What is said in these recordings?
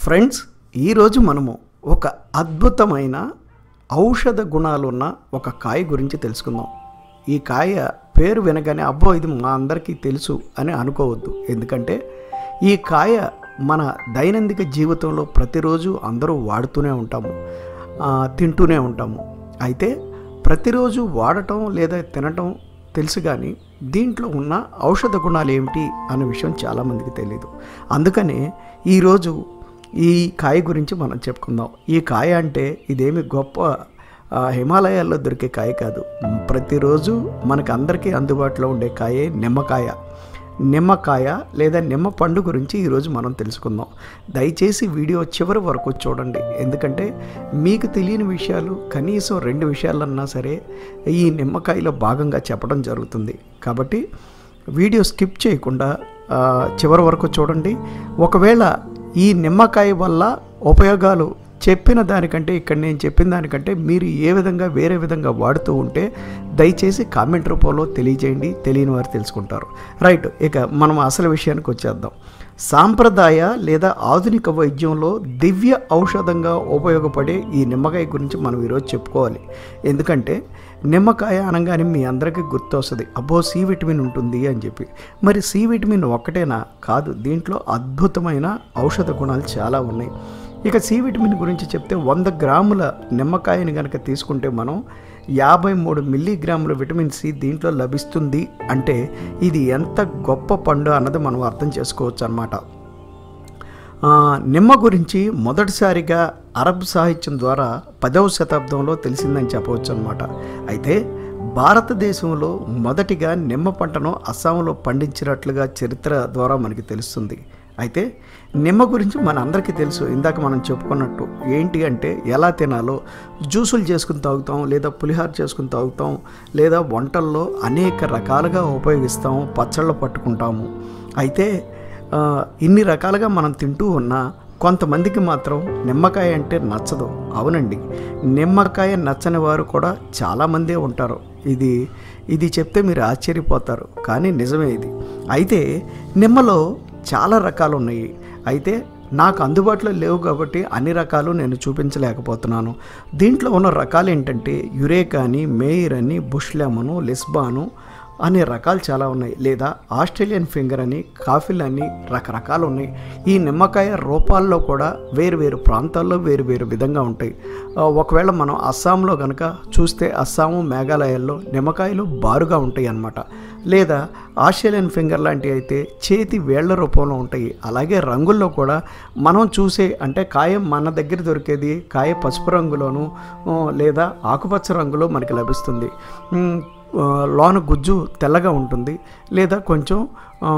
friends ఈరోజు మనము ఒక అద్భుతమైన ఔషధ గుణాలున్న ఒక కాయ గురించి తెలుసుకుందాం ఈ కాయ పేరు వినగానే అబ్బో ఇది మా అందరికీ తెలుసు అని అనుకోవద్దు ఎందుకంటే ఈ కాయ మన దైనందిక జీవితంలో ప్రతిరోజు అందరూ వాడుతూనే ఉంటాము ఆ, తింటూనే ఉంటాము అయితే ప్రతిరోజు వాడటం లేదా తినటం తెలుసు కానీ దీంట్లో ఉన్న ఔషధ గుణాలు ఏమిటి అనే విషయం చాలామందికి తెలియదు అందుకనే ఈరోజు ఈ కాయ గురించి మనం చెప్పుకుందాం ఈ కాయ అంటే ఇదేమి గొప్ప ఆ, హిమాలయాల్లో దొరికే కాయ కాదు ప్రతిరోజు మనకు అందరికీ అందుబాటులో ఉండే కాయే నిమ్మకాయ నిమ్మకాయ లేదా నిమ్మ పండు గురించి ఈరోజు మనం తెలుసుకుందాం దయచేసి వీడియో చివరి వరకు చూడండి ఎందుకంటే మీకు తెలియని విషయాలు కనీసం రెండు విషయాలన్నా సరే ఈ నిమ్మకాయలో భాగంగా చెప్పడం జరుగుతుంది కాబట్టి వీడియో స్కిప్ చేయకుండా ఆ, చివరి వరకు చూడండి ఒకవేళ ఈ నిమ్మకాయ వల్ల ఉపయోగాలు చెప్పిన దానికంటే ఇక్కడ నేను చెప్పిన దానికంటే మీరు ఏ విధంగా వేరే విధంగా వాడుతూ ఉంటే దయచేసి కామెంట్ రూపంలో తెలియజేయండి తెలియని వారు తెలుసుకుంటారు రైట్ ఇక మనం అసలు విషయానికి వచ్చేద్దాం సాంప్రదాయ లేదా ఆధునిక వైద్యంలో దివ్య ఔషధంగా ఉపయోగపడే ఈ నిమ్మకాయ గురించి మనం ఈరోజు చెప్పుకోవాలి ఎందుకంటే నిమ్మకాయ అనగానే మీ అందరికీ గుర్తొస్తుంది అబ్బో సి విటమిన్ ఉంటుంది అని చెప్పి మరి సి విటమిన్ ఒక్కటేనా కాదు దీంట్లో అద్భుతమైన ఔషధ గుణాలు చాలా ఉన్నాయి ఇక సి విటమిన్ గురించి చెప్తే వంద గ్రాముల నిమ్మకాయని కనుక తీసుకుంటే మనం యాభై మూడు మిల్లీగ్రాముల విటమిన్ సి దీంట్లో లభిస్తుంది అంటే ఇది ఎంత గొప్ప పండు అన్నది మనం అర్థం చేసుకోవచ్చు అనమాట ఆ, నిమ్మ గురించి మొదటిసారిగా అరబ్ సాహిత్యం ద్వారా పదవ శతాబ్దంలో తెలిసిందని చెప్పవచ్చు అనమాట అయితే భారతదేశంలో మొదటిగా నిమ్మ పంటను అస్సాంలో పండించినట్లుగా చరిత్ర ద్వారా మనకి తెలుస్తుంది అయితే నిమ్మ గురించి మన అందరికీ తెలుసు ఇందాక మనం చెప్పుకున్నట్టు ఏంటి అంటే ఎలా తినాలో జ్యూసులు చేసుకుని తాగుతాం లేదా పులిహార చేసుకుని తాగుతాం లేదా వంటల్లో అనేక రకాలుగా ఉపయోగిస్తాం పచ్చళ్ళు పట్టుకుంటాము అయితే ఆ, ఇన్ని రకాలుగా మనం తింటూ ఉన్నా కొంతమందికి మాత్రం నిమ్మకాయ అంటే నచ్చదు అవునండి నిమ్మకాయ నచ్చని వారు కూడా చాలామందే ఉంటారు ఇది ఇది చెప్తే మీరు ఆశ్చర్యపోతారు కానీ నిజమే ఇది అయితే నిమ్మలో చాలా రకాలు ఉన్నాయి అయితే నాకు అందుబాటులో లేవు కాబట్టి అన్ని రకాలు నేను చూపించలేకపోతున్నాను దీంట్లో ఉన్న రకాలు ఏంటంటే యురేకా అని మేయర్ అని బుష్ లెమను లిస్బాను అనే రకాలు చాలా ఉన్నాయి లేదా ఆస్ట్రేలియన్ ఫింగర్ అని కాఫిల్ అని రకరకాలు ఉన్నాయి ఈ నిమ్మకాయ రూపాల్లో కూడా వేరు వేరు ప్రాంతాల్లో వేరు వేరు విధంగా ఉంటాయి ఆ, ఒకవేళ మనం అస్సాంలో కనుక చూస్తే అస్సాము మేఘాలయాల్లో నిమ్మకాయలు బారుగా ఉంటాయి అన్నమాట లేదా ఆస్ట్రేలియన్ ఫింగర్ లాంటివి అయితే చేతి వేళ్ల రూపంలో ఉంటాయి అలాగే రంగుల్లో కూడా మనం చూసే అంటే కాయ మన దగ్గర దొరికేది కాయ పసుపు రంగులోను ఆ, లేదా ఆకుపచ్చ రంగులో మనకి లభిస్తుంది ఉమ్, ఆ, లోన గుజ్జు తెల్లగా ఉంటుంది లేదా కొంచెం ఆ,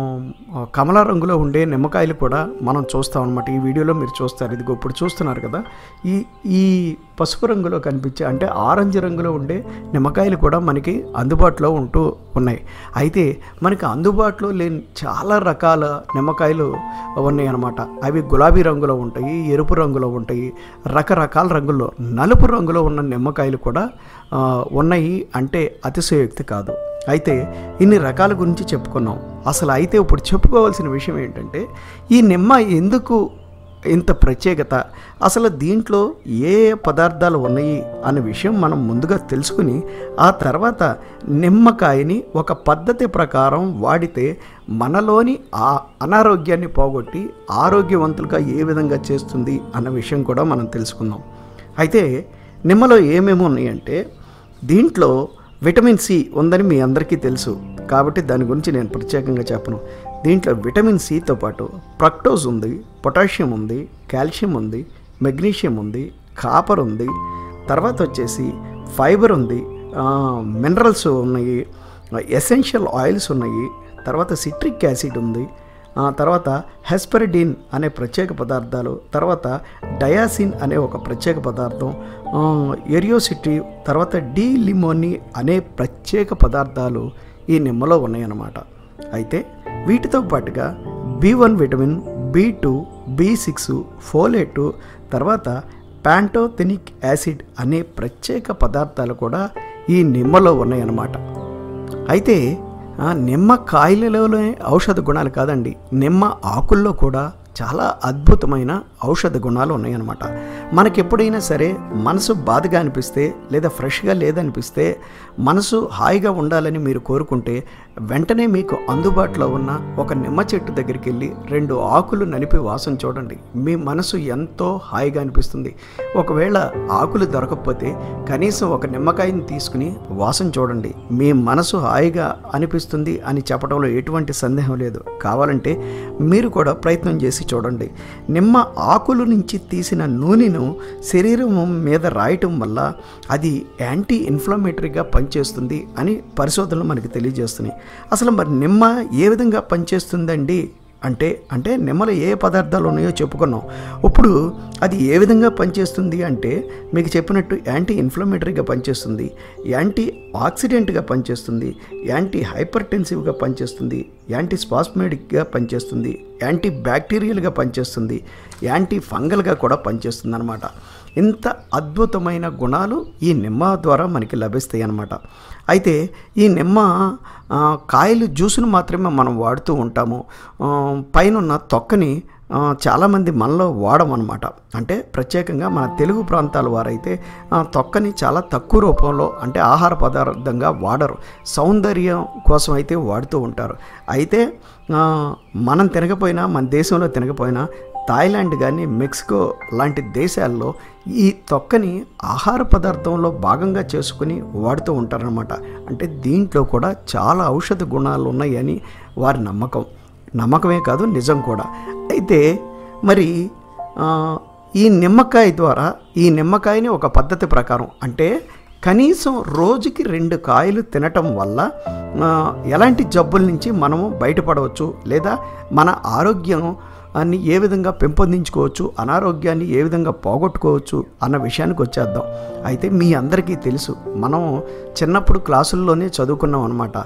కమల రంగులో ఉండే నిమ్మకాయలు కూడా మనం చూస్తాం అనమాట ఈ వీడియోలో మీరు చూస్తారు ఇది ఇప్పుడు చూస్తున్నారు కదా ఈ ఈ పసుపు రంగులో కనిపించే అంటే ఆరెంజ్ రంగులో ఉండే నిమ్మకాయలు కూడా మనకి అందుబాటులో ఉంటూ ఉన్నాయి అయితే మనకి అందుబాటులో లేని చాలా రకాల నిమ్మకాయలు ఉన్నాయి అన్నమాట అవి గులాబీ రంగులో ఉంటాయి ఎరుపు రంగులో ఉంటాయి రకరకాల రంగుల్లో నలుపు రంగులో ఉన్న నిమ్మకాయలు కూడా ఆ, ఉన్నాయి అంటే అతిశయోక్తి కాదు అయితే ఇన్ని రకాల గురించి చెప్పుకున్నాం అసలు అయితే ఇప్పుడు చెప్పుకోవాల్సిన విషయం ఏంటంటే ఈ నిమ్మ ఎందుకు ఇంత ప్రత్యేకత అసలు దీంట్లో ఏ ఏ పదార్థాలు ఉన్నాయి అనే విషయం మనం ముందుగా తెలుసుకుని ఆ తర్వాత నిమ్మకాయని ఒక పద్ధతి ప్రకారం వాడితే మనలోని ఆ అనారోగ్యాన్ని పోగొట్టి ఆరోగ్యవంతులుగా ఏ విధంగా చేస్తుంది అన్న విషయం కూడా మనం తెలుసుకుందాం అయితే నిమ్మలో ఏమేమి ఉన్నాయంటే దీంట్లో విటమిన్ సి ఉందని మీ అందరికీ తెలుసు కాబట్టి దాని గురించి నేను ప్రత్యేకంగా చెప్పను దీంట్లో విటమిన్ సితో పాటు ప్రక్టోజ్ ఉంది పొటాషియం ఉంది కాల్షియం ఉంది మెగ్నీషియం ఉంది కాపర్ ఉంది తర్వాత వచ్చేసి ఫైబర్ ఉంది మినరల్స్ ఉన్నాయి ఎసెన్షియల్ ఆయిల్స్ ఉన్నాయి తర్వాత సిట్రిక్ యాసిడ్ ఉంది ఆ తర్వాత హెస్పెరిడిన్ అనే ప్రత్యేక పదార్థాలు తర్వాత డయాసిన్ అనే ఒక ప్రత్యేక పదార్థం ఆ, ఎరియోసిటీ తర్వాత డి లిమోని అనే ప్రత్యేక పదార్థాలు ఈ నిమ్మలో ఉన్నాయన్నమాట అయితే వీటితో పాటుగా B one vitamin B two B six folate తర్వాత ప్యాంటోథెనిక్ యాసిడ్ అనే ప్రత్యేక పదార్థాలు కూడా ఈ నిమ్మలో ఉన్నాయన్నమాట అయితే ఆ నిమ్మ కాయలలోనే ఔషధ గుణాలు కాదండి నిమ్మ ఆకుల్లో కూడా చాలా అద్భుతమైన ఔషధ గుణాలు ఉన్నాయన్నమాట మనకి ఎప్పుడైనా సరే మనసు బాధగా అనిపిస్తే లేదా ఫ్రెష్గా లేదనిపిస్తే మనసు హాయిగా ఉండాలని మీరు కోరుకుంటే వెంటనే మీకు అందుబాటులో ఉన్న ఒక నిమ్మ చెట్టు దగ్గరికి వెళ్ళి రెండు ఆకులు నలిపి వాసన చూడండి మీ మనసు ఎంతో హాయిగా అనిపిస్తుంది ఒకవేళ ఆకులు దొరకకపోతే కనీసం ఒక నిమ్మకాయని తీసుకుని వాసన చూడండి మీ మనసు హాయిగా అనిపిస్తుంది అని చెప్పడంలో ఎటువంటి సందేహం లేదు కావాలంటే మీరు కూడా ప్రయత్నం చేసి చూడండి నిమ్మ ఆకుల నుంచి తీసిన నూనెను శరీరం మీద రాయటం వల్ల అది యాంటీ ఇన్ఫ్లమేటరీగా పనిచేస్తుంది అని పరిశోధనలు మనకి తెలియజేస్తున్నాయి అసలు మరి నిమ్మ ఏ విధంగా పనిచేస్తుందండి అంటే అంటే నిమ్మలో ఏ పదార్థాలు ఉన్నాయో చెప్పుకున్నాం ఇప్పుడు అది ఏ విధంగా పనిచేస్తుంది అంటే మీకు చెప్పినట్టు యాంటీ ఇన్ఫ్లమేటరీగా పనిచేస్తుంది యాంటీ ఆక్సిడెంట్గా పనిచేస్తుంది యాంటీ హైపర్ టెన్సివ్గా పనిచేస్తుంది యాంటీ స్పాస్మేటిక్గా పనిచేస్తుంది యాంటీ బ్యాక్టీరియల్గా పనిచేస్తుంది యాంటీ ఫంగల్గా కూడా పనిచేస్తుంది అనమాట ఇంత అద్భుతమైన గుణాలు ఈ నిమ్మ ద్వారా మనకి లభిస్తాయి అన్నమాట అయితే ఈ నిమ్మ ఆ, కాయలు జ్యూస్ను మాత్రమే మనం వాడుతూ ఉంటాము ఆ, పైనున్న తొక్కని ఆ, చాలామంది మనలో వాడమన్నమాట అంటే ప్రత్యేకంగా మన తెలుగు ప్రాంతాల వారైతే ఆ, తొక్కని చాలా తక్కువ రూపంలో అంటే ఆహార పదార్థంగా వాడరు సౌందర్యం కోసం అయితే వాడుతూ ఉంటారు అయితే ఆ, మనం తినకపోయినా మన దేశంలో తినకపోయినా థాయిలాండ్ కానీ మెక్సికో లాంటి దేశాల్లో ఈ తొక్కని ఆహార పదార్థంలో భాగంగా చేసుకుని వాడుతూ ఉంటారనమాట అంటే దీంట్లో కూడా చాలా ఔషధ గుణాలు ఉన్నాయని వారి నమ్మకం నమ్మకమే కాదు నిజం కూడా అయితే మరి ఆ, ఈ నిమ్మకాయ ద్వారా ఈ నిమ్మకాయని ఒక పద్ధతి ప్రకారం అంటే కనీసం రోజుకి రెండు కాయలు తినటం వల్ల ఆ, ఎలాంటి జబ్బుల నుంచి మనము బయటపడవచ్చు లేదా మన ఆరోగ్యం అన్ని ఏ విధంగా పెంపొందించుకోవచ్చు అనారోగ్యాన్ని ఏ విధంగా పోగొట్టుకోవచ్చు అన్న విషయానికి వచ్చేద్దాం అయితే మీ అందరికీ తెలుసు మనం చిన్నప్పుడు క్లాసుల్లోనే చదువుకున్నాం అనమాట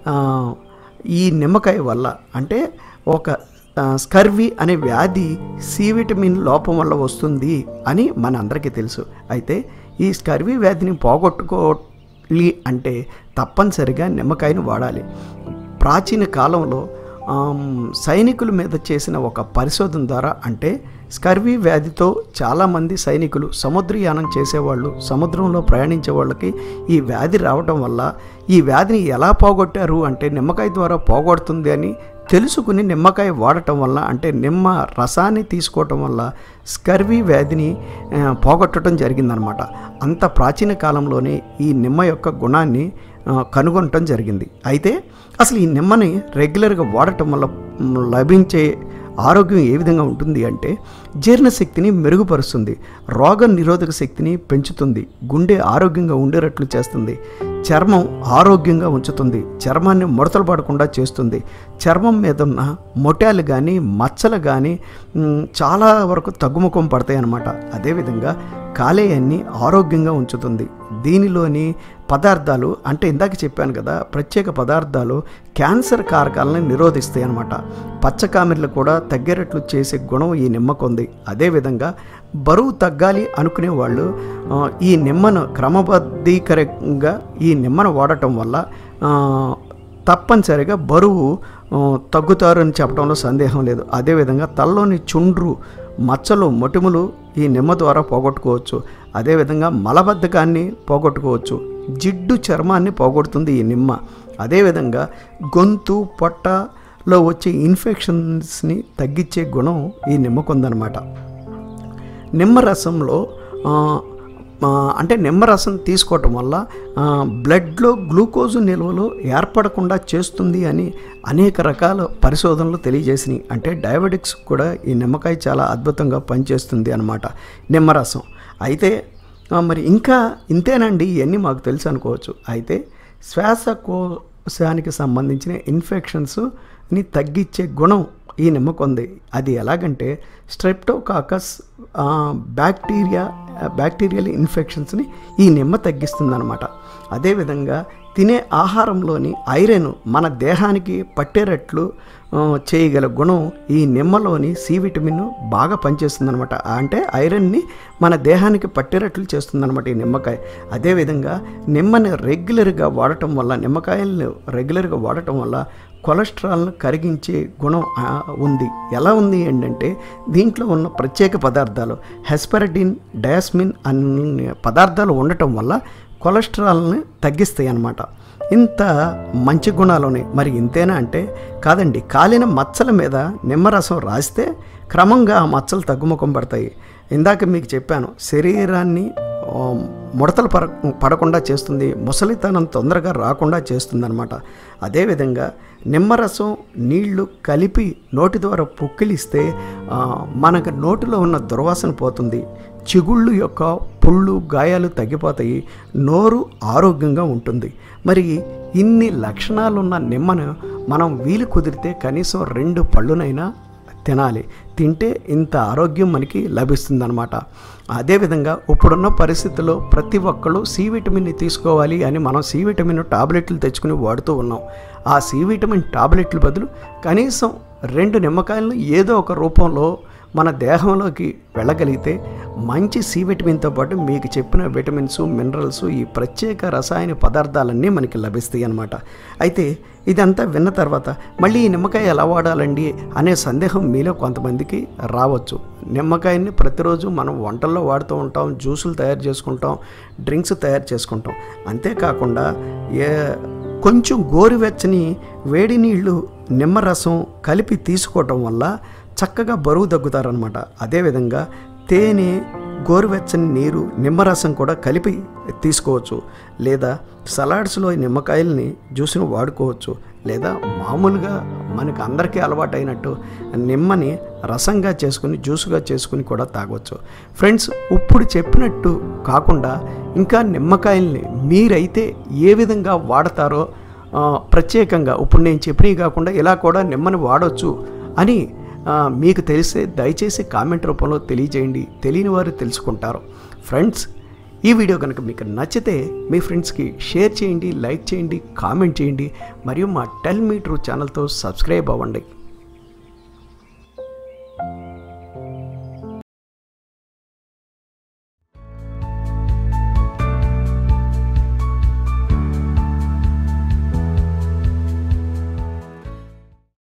ఈ నిమ్మకాయ వల్ల అంటే ఒక ఆ, స్కర్వీ అనే వ్యాధి సి విటమిన్ లోపం వల్ల వస్తుంది అని మన అందరికీ తెలుసు అయితే ఈ స్కర్వీ వ్యాధిని పోగొట్టుకోవాలి అంటే తప్పనిసరిగా నిమ్మకాయను వాడాలి ప్రాచీన కాలంలో ఆమ్, సైనికుల మీద చేసిన ఒక పరిశోధన ద్వారా అంటే స్కర్వీ వ్యాధితో చాలామంది సైనికులు సముద్రయానం చేసేవాళ్ళు సముద్రంలో ప్రయాణించే వాళ్ళకి ఈ వ్యాధి రావడం వల్ల ఈ వ్యాధిని ఎలా పోగొట్టారు అంటే నిమ్మకాయ ద్వారా పోగొడుతుంది అని తెలుసుకుని నిమ్మకాయ వాడటం వల్ల అంటే నిమ్మ రసాన్ని తీసుకోవటం వల్ల స్కర్వీ వ్యాధిని ఆ, పోగొట్టడం జరిగిందనమాట అంత ప్రాచీన కాలంలోనే ఈ నిమ్మ యొక్క గుణాన్ని ఆ, కనుగొనటం జరిగింది అయితే అసలు ఈ నిమ్మని రెగ్యులర్గా వాడటం వల్ల మ్, లభించే ఆరోగ్యం ఏ విధంగా ఉంటుంది అంటే జీర్ణశక్తిని మెరుగుపరుస్తుంది రోగ నిరోధక శక్తిని పెంచుతుంది గుండె ఆరోగ్యంగా ఉండేటట్లు చేస్తుంది చర్మం ఆరోగ్యంగా ఉంచుతుంది చర్మాన్ని ముడతలు పడకుండా చేస్తుంది చర్మం మీద ఉన్న మొటాలు కానీ మచ్చలు కానీ మ్, చాలా వరకు తగ్గుముఖం పడతాయి అన్నమాట అదేవిధంగా కాలేయాన్ని ఆరోగ్యంగా ఉంచుతుంది దీనిలోని పదార్థాలు అంటే ఇందాక చెప్పాను కదా ప్రత్యేక పదార్థాలు క్యాన్సర్ కారకాలను నిరోధిస్తాయి అన్నమాట పచ్చకామెర్లు కూడా తగ్గేటట్లు చేసే గుణం ఈ నిమ్మకుంది అదేవిధంగా బరువు తగ్గాలి అనుకునే వాళ్ళు ఆ, ఈ నిమ్మను క్రమబద్ధీకరంగా ఈ నిమ్మను వాడటం వల్ల ఆ, తప్పనిసరిగా బరువు ఆ, తగ్గుతారు అని చెప్పడంలో సందేహం లేదు అదేవిధంగా తలలోని చుండ్రు మచ్చలు మొటిములు ఈ నిమ్మ ద్వారా పోగొట్టుకోవచ్చు అదేవిధంగా మలబద్ధకాన్ని పోగొట్టుకోవచ్చు జిడ్డు చర్మాన్ని పోగొడుతుంది ఈ నిమ్మ అదేవిధంగా గొంతు పొట్టలో వచ్చే ఇన్ఫెక్షన్స్ని తగ్గించే గుణం ఈ నిమ్మకుందనమాట నిమ్మరసంలో ఆ, ఆ, అంటే నిమ్మరసం తీసుకోవటం వల్ల ఆ, బ్లడ్లో గ్లూకోజ్ నిల్వలు ఏర్పడకుండా చేస్తుంది అని అనేక రకాల పరిశోధనలు తెలియజేసినాయి అంటే డయాబెటిక్స్ కూడా ఈ నిమ్మకాయ చాలా అద్భుతంగా పనిచేస్తుంది అన్నమాట నిమ్మరసం అయితే ఆ, మరి ఇంకా ఇంతేనండి ఇవన్నీ మాకు తెలుసు అనుకోవచ్చు అయితే శ్వాసకోశానికి సంబంధించిన ఇన్ఫెక్షన్స్ని తగ్గించే గుణం ఈ నిమ్మకుంది అది ఎలాగంటే స్ట్రెప్టోకాకస్ బ్యాక్టీరియా బ్యాక్టీరియల్ ఇన్ఫెక్షన్స్ని ఈ నిమ్మ తగ్గిస్తుందన్నమాట అదేవిధంగా తినే ఆహారంలోని ఐరన్ మన దేహానికి పట్టేటట్లు ఆ, చేయగల గుణం ఈ నిమ్మలోని సి విటమిన్ బాగా పనిచేస్తుందన్నమాట అంటే ఐరన్ని మన దేహానికి పట్టేటట్లు చేస్తుందన్నమాట ఈ నిమ్మకాయ అదేవిధంగా నిమ్మని రెగ్యులర్గా వాడటం వల్ల నిమ్మకాయలను రెగ్యులర్గా వాడటం వల్ల కొలెస్ట్రాల్ను కరిగించే గుణం ఆ, ఉంది ఎలా ఉంది ఏంటంటే దీంట్లో ఉన్న ప్రత్యేక పదార్థాలు హెస్పరడిన్ డయాస్మిన్ అనే పదార్థాలు ఉండటం వల్ల కొలెస్ట్రాల్ని తగ్గిస్తాయి అన్నమాట ఇంత మంచి గుణాలు ఉన్నాయి మరి ఇంతేనా అంటే కాదండి కాలిన మచ్చల మీద నిమ్మరసం రాస్తే క్రమంగా ఆ మచ్చలు తగ్గుముఖం పడతాయి ఇందాక మీకు చెప్పాను శరీరాన్ని ఆ, ముడతలు పడ పడకుండా చేస్తుంది ముసలితనం తొందరగా రాకుండా చేస్తుందన్నమాట అదేవిధంగా నిమ్మరసం నీళ్లు కలిపి నోటి ద్వారా పుక్కిలిస్తే ఆ, మనకు నోటిలో ఉన్న దుర్వాసన పోతుంది చిగుళ్ళు యొక్క పుళ్ళు గాయాలు తగ్గిపోతాయి నోరు ఆరోగ్యంగా ఉంటుంది మరి ఇన్ని లక్షణాలున్న నిమ్మను మనం వీలు కుదిరితే కనీసం రెండు పళ్ళునైనా తినాలి తింటే ఇంత ఆరోగ్యం మనకి లభిస్తుందన్నమాట అదేవిధంగా ఇప్పుడున్న పరిస్థితుల్లో ప్రతి ఒక్కళ్ళు సి విటమిన్ని తీసుకోవాలి అని మనం సి విటమిన్ టాబ్లెట్లు తెచ్చుకుని వాడుతూ ఉన్నాం ఆ సి విటమిన్ టాబ్లెట్ల బదులు కనీసం రెండు నిమ్మకాయలను ఏదో ఒక రూపంలో మన దేహంలోకి వెళ్ళగలిగితే మంచి సి విటమిన్తో పాటు మీకు చెప్పిన విటమిన్స్ మినరల్స్ ఈ ప్రత్యేక రసాయన పదార్థాలన్నీ మనకి లభిస్తాయి అన్నమాట అయితే ఇదంతా విన్న తర్వాత మళ్ళీ ఈ నిమ్మకాయ ఎలా వాడాలండి అనే సందేహం మీలో కొంతమందికి రావచ్చు నిమ్మకాయని ప్రతిరోజు మనం వంటల్లో వాడుతూ ఉంటాం జ్యూసులు తయారు చేసుకుంటాం డ్రింక్స్ తయారు చేసుకుంటాం అంతేకాకుండా ఏ కొంచెం గోరువెచ్చని వేడి నీళ్లు నిమ్మరసం కలిపి తీసుకోవటం వల్ల చక్కగా బరువు తగ్గుతారనమాట అదేవిధంగా తేనె గోరువెచ్చని నీరు నిమ్మరసం కూడా కలిపి తీసుకోవచ్చు లేదా సలాడ్స్లో ఈ నిమ్మకాయల్ని జ్యూస్ను వాడుకోవచ్చు లేదా మామూలుగా మనకి అందరికీ అలవాటైనట్టు నిమ్మని రసంగా చేసుకుని జ్యూస్గా చేసుకుని కూడా తాగొచ్చు ఫ్రెండ్స్ ఇప్పుడు చెప్పినట్టు కాకుండా ఇంకా నిమ్మకాయల్ని మీరైతే ఏ విధంగా వాడతారో ఆ, ప్రత్యేకంగా ఇప్పుడు నేను చెప్పినవి కాకుండా ఇలా కూడా నిమ్మని వాడొచ్చు అని ఆ, మీకు తెలిస్తే దయచేసి కామెంట్ రూపంలో తెలియజేయండి తెలియని వారు తెలుసుకుంటారు ఫ్రెండ్స్ ఈ వీడియో కనుక మీకు నచ్చితే మీ ఫ్రెండ్స్కి షేర్ చేయండి లైక్ చేయండి కామెంట్ చేయండి మరియు మా టెల్ మీ ట్రూ ఛానల్తో సబ్స్క్రైబ్ అవ్వండి